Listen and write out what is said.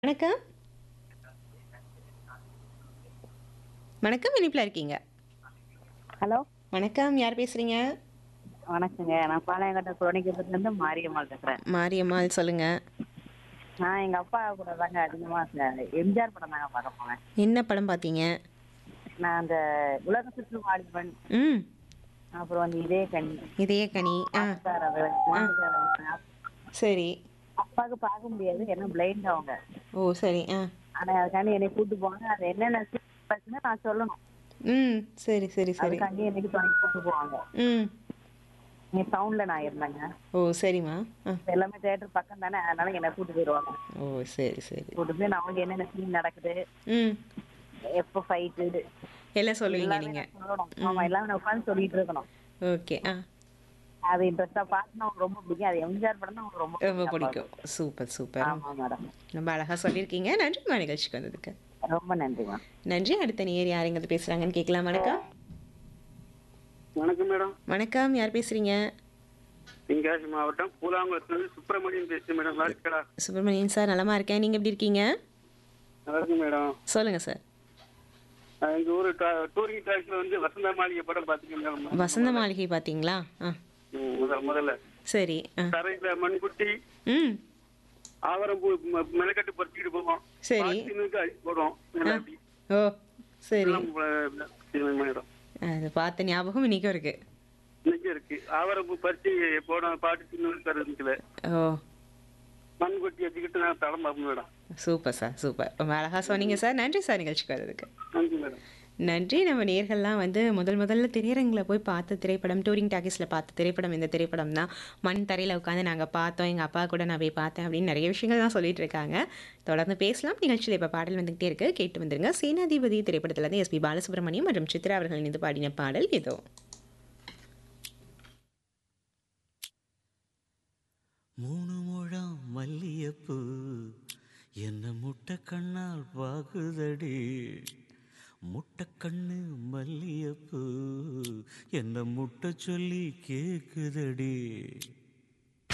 வணக்கம் வணக்கம் இனிப்பில் இருக்கீங்க ஹலோ வணக்கம் யார் பேசுறீங்க வணக்கங்க நான் பாளையங்கோட்டை குரோனிக்கப்பட்டிலேருந்து மாரியம்மாள் பேசுகிறேன் மாரியம்மாள் சொல்லுங்க நான் எங்கள் அப்பா கூட தாங்க அதிகமாக எம்ஜிஆர் படம் தாங்க பார்க்க போனேன் என்ன படம் பார்த்தீங்க நான் அந்த உலக சுற்று வாலிபன் ம் அப்புறம் வந்து இதே கண் இதய கனி ஆ சரி அப்பாவுக்கு பார்க்க முடியாது என்ன பிளைண்ட் அவங்க ஓ சரி ஆ ஆனால் அதுக்காண்டி என்னை கூட்டு போவாங்க அது என்னென்ன பிரச்சனை நான் சொல்லணும் ம் சரி சரி சரி அதுக்காண்டி என்னைக்கு துணை கூட்டு போவாங்க ம் நீ டவுனில் நான் இருந்தேங்க ஓ சரிம்மா ஆ எல்லாமே தேட்டர் பக்கம் தானே அதனால என்னை கூட்டு போயிடுவாங்க ஓ சரி சரி கூட்டு போய் நான் அவங்க என்னென்ன சீன் நடக்குது ம் எப்போ ஃபைட்டு எல்லாம் சொல்லுவீங்க நீங்கள் சொல்லணும் ஆமா எல்லாமே நான் உட்காந்து சொல்லிட்டு இருக்கணும் ஓகே ஆ அது இன்ட்ரெஸ்டா பார்க்கணும் அவங்களுக்கு ரொம்ப பிடிக்கும் அது எம்ஜிஆர் படம் தான் அவங்களுக்கு ரொம்ப ரொம்ப பிடிக்கும் சூப்பர் சூப்பர் ஆமா மேடம் ரொம்ப அழகாக சொல்லியிருக்கீங்க நன்றிம்மா நிகழ்ச்சிக்கு வந்ததுக்கு ரொம்ப நன்றிமா நன்றி அடுத்த நேர் யாருங்கிறது பேசுகிறாங்கன்னு கேட்கலாம் வணக்கம் வணக்கம் மேடம் வணக்கம் யார் பேசுகிறீங்க தென்காசி மாவட்டம் பூலாங்குளத்துலேருந்து சுப்பிரமணியன் பேசுறேன் மேடம் நல்லா இருக்கடா சுப்பிரமணியன் சார் நலமா இருக்கேன் நீங்கள் எப்படி இருக்கீங்க நல்லா இருக்கு மேடம் சொல்லுங்கள் சார் நான் எங்கள் ஊர் டூரிங் டாக்ஸில் வந்து வசந்த மாளிகை படம் பார்த்துக்கேன் மேடம் வசந்த மாளிகை பார்த்தீங்களா ஆ ம், முதல் முதல்ல சரி ஆ தரையில் மண்குட்டி ம் ஆவரம் பூ ம- மெனக்கட்டு பறிச்சுட்டு போவோம் சரி. பாத்தினுக்கு அடி போடும் எல்லாம் அப்படி. ஓ சரி எல்லாம் ப- இது மேடம் அது பார்த்த ஞாபகம் இன்னைக்கும் இருக்கு இன்னைக்கு இருக்கு ஆவரம் பூ பறிச்சு போடும் பாட்டு தின்னு தருதுல ஓ மண்குட்டி வச்சுக்கிட்டு நான் தடம் பார்ப்பேன் மேடம் சூப்பர் சார் சூப்பர் ரொம்ப அழகாக சொன்னீங்க சார் நன்றி சார் நிகழ்ச்சிக்கு வந்ததுக்கு நன்றி மேடம் நன்றி நம்ம நேர்கள்லாம் வந்து முதல் முதல்ல திரையரங்கில் போய் பார்த்த திரைப்படம் டூரிங் டாக்கீஸில் பார்த்த திரைப்படம் இந்த திரைப்படம் தான் மண் தரையில் உட்காந்து நாங்கள் பார்த்தோம் எங்கள் அப்பா கூட நான் போய் பார்த்தேன் அப்படின்னு நிறைய விஷயங்கள் தான் சொல்லிட்டு இருக்காங்க தொடர்ந்து பேசலாம் நிகழ்ச்சியில் இப்போ பாடல் வந்துகிட்டே இருக்கு கேட்டு வந்துருங்க சேனாதிபதி திரைப்படத்தில் இருந்து எஸ்பி பாலசுப்ரமணியம் மற்றும் சித்ரா அவர்கள் இணைந்து பாடின பாடல் இதோ மூணு முழம் மல்லியப்பூ என்ன முட்டை கண்ணால் பாகுதடி முட்டை கண்ணு மல்லியப்பூ என்ன முட்டை சொல்லி கேக்குதடி